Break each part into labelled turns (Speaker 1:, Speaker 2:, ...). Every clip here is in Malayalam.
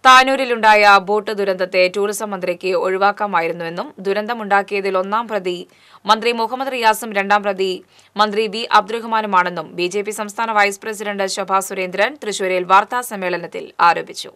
Speaker 1: താനൂരിലുണ്ടായ ബോട്ട് ദുരന്തത്തെ ടൂറിസം മന്ത്രിക്ക് ഒഴിവാക്കാമായിരുന്നുവെന്നും ദുരന്തമുണ്ടാക്കിയതിൽ ഒന്നാം പ്രതി മന്ത്രി മുഹമ്മദ് റിയാസും രണ്ടാം പ്രതി മന്ത്രി വി അബ്ദുറഹ്മാനുമാണെന്നും ബി ജെ പി സംസ്ഥാന വൈസ് പ്രസിഡന്റ് ശോഭാ സുരേന്ദ്രൻ തൃശൂരിൽ വാർത്താ സമ്മേളനത്തിൽ ആരോപിച്ചു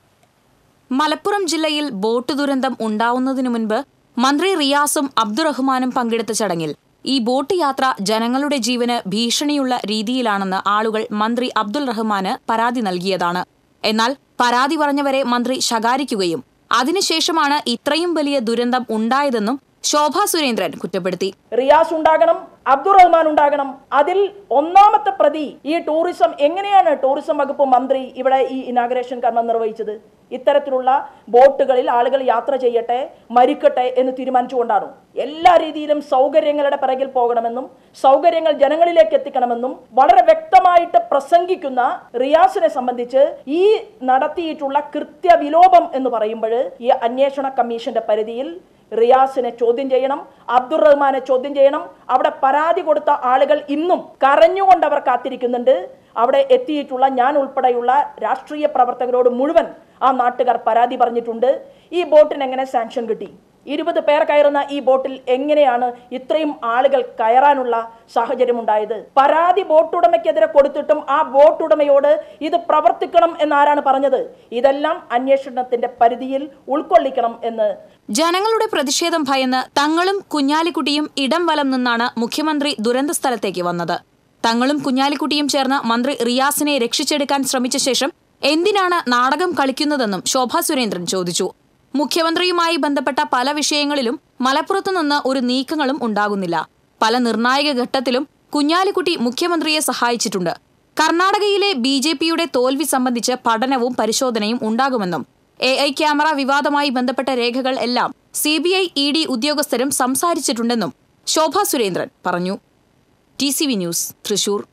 Speaker 2: മലപ്പുറം ജില്ലയിൽ ബോട്ട് ദുരന്തം ഉണ്ടാവുന്നതിനു മുൻപ് മന്ത്രി റിയാസും അബ്ദുറഹ്മാനും പങ്കെടുത്ത ചടങ്ങിൽ ഈ ബോട്ട് യാത്ര ജനങ്ങളുടെ ജീവന് ഭീഷണിയുള്ള രീതിയിലാണെന്ന് ആളുകൾ മന്ത്രി അബ്ദുൽ റഹ്മാന് പരാതി നൽകിയതാണ് എന്നാൽ പരാതി പറഞ്ഞവരെ മന്ത്രി ശകാരിക്കുകയും അതിനുശേഷമാണ് ഇത്രയും വലിയ ദുരന്തം ഉണ്ടായതെന്നും ശോഭാ സുരേന്ദ്രൻ കുറ്റപ്പെടുത്തി
Speaker 3: റിയാസ് ഉണ്ടാകണം അബ്ദുറഹ്മാൻ ഉണ്ടാകണം അതിൽ ഒന്നാമത്തെ പ്രതി ഈ ടൂറിസം എങ്ങനെയാണ് ടൂറിസം വകുപ്പ് മന്ത്രി ഇവിടെ ഈ ഇനാഗ്രേഷൻ കർമ്മം നിർവഹിച്ചത് ഇത്തരത്തിലുള്ള ബോട്ടുകളിൽ ആളുകൾ യാത്ര ചെയ്യട്ടെ മരിക്കട്ടെ എന്ന് തീരുമാനിച്ചുകൊണ്ടാണ് എല്ലാ രീതിയിലും സൗകര്യങ്ങളുടെ പിറകിൽ പോകണമെന്നും സൗകര്യങ്ങൾ ജനങ്ങളിലേക്ക് എത്തിക്കണമെന്നും വളരെ വ്യക്തമായിട്ട് പ്രസംഗിക്കുന്ന റിയാസിനെ സംബന്ധിച്ച് ഈ നടത്തിയിട്ടുള്ള കൃത്യവിലോപം എന്ന് പറയുമ്പോൾ ഈ അന്വേഷണ കമ്മീഷന്റെ പരിധിയിൽ റിയാസിനെ ചോദ്യം ചെയ്യണം അബ്ദുറഹ്മാനെ ചോദ്യം ചെയ്യണം അവിടെ പരാതി കൊടുത്ത ആളുകൾ ഇന്നും കരഞ്ഞുകൊണ്ട് അവർ കാത്തിരിക്കുന്നുണ്ട് അവിടെ എത്തിയിട്ടുള്ള ഞാൻ ഉൾപ്പെടെയുള്ള രാഷ്ട്രീയ പ്രവർത്തകരോട് മുഴുവൻ ആ നാട്ടുകാർ പരാതി പറഞ്ഞിട്ടുണ്ട് ഈ ബോട്ടിന് എങ്ങനെ സാങ്ഷൻ കിട്ടി ഇരുപത് പേർ കയറുന്ന ഈ ബോട്ടിൽ എങ്ങനെയാണ് ഇത്രയും ആളുകൾ കയറാനുള്ള സാഹചര്യം ഉണ്ടായത് പരാതി ബോട്ടുടമയ്ക്കെതിരെ കൊടുത്തിട്ടും ആ ബോട്ടുടമയോട് ഇത് പ്രവർത്തിക്കണം എന്നാരാണ് പറഞ്ഞത് ഇതെല്ലാം അന്വേഷണത്തിന്റെ പരിധിയിൽ ഉൾക്കൊള്ളിക്കണം എന്ന്
Speaker 2: ജനങ്ങളുടെ പ്രതിഷേധം ഭയന്ന് തങ്ങളും കുഞ്ഞാലിക്കുട്ടിയും ഇടം വലം നിന്നാണ് മുഖ്യമന്ത്രി ദുരന്ത സ്ഥലത്തേക്ക് വന്നത് തങ്ങളും കുഞ്ഞാലിക്കുട്ടിയും ചേർന്ന് മന്ത്രി റിയാസിനെ രക്ഷിച്ചെടുക്കാൻ ശ്രമിച്ച ശേഷം എന്തിനാണ് നാടകം കളിക്കുന്നതെന്നും ശോഭാ സുരേന്ദ്രൻ ചോദിച്ചു മുഖ്യമന്ത്രിയുമായി ബന്ധപ്പെട്ട പല വിഷയങ്ങളിലും മലപ്പുറത്തുനിന്ന് ഒരു നീക്കങ്ങളും ഉണ്ടാകുന്നില്ല പല നിർണായക ഘട്ടത്തിലും കുഞ്ഞാലിക്കുട്ടി മുഖ്യമന്ത്രിയെ സഹായിച്ചിട്ടുണ്ട് കർണാടകയിലെ ബി ജെ പിയുടെ തോൽവി സംബന്ധിച്ച് പഠനവും പരിശോധനയും ഉണ്ടാകുമെന്നും എ ഐ ക്യാമറ വിവാദമായി ബന്ധപ്പെട്ട രേഖകൾ എല്ലാം C B I E D ഉദ്യോഗസ്ഥരും സംസാരിച്ചിട്ടുണ്ടെന്നും ശോഭാ സുരേന്ദ്രൻ പറഞ്ഞു T C V news Thrissur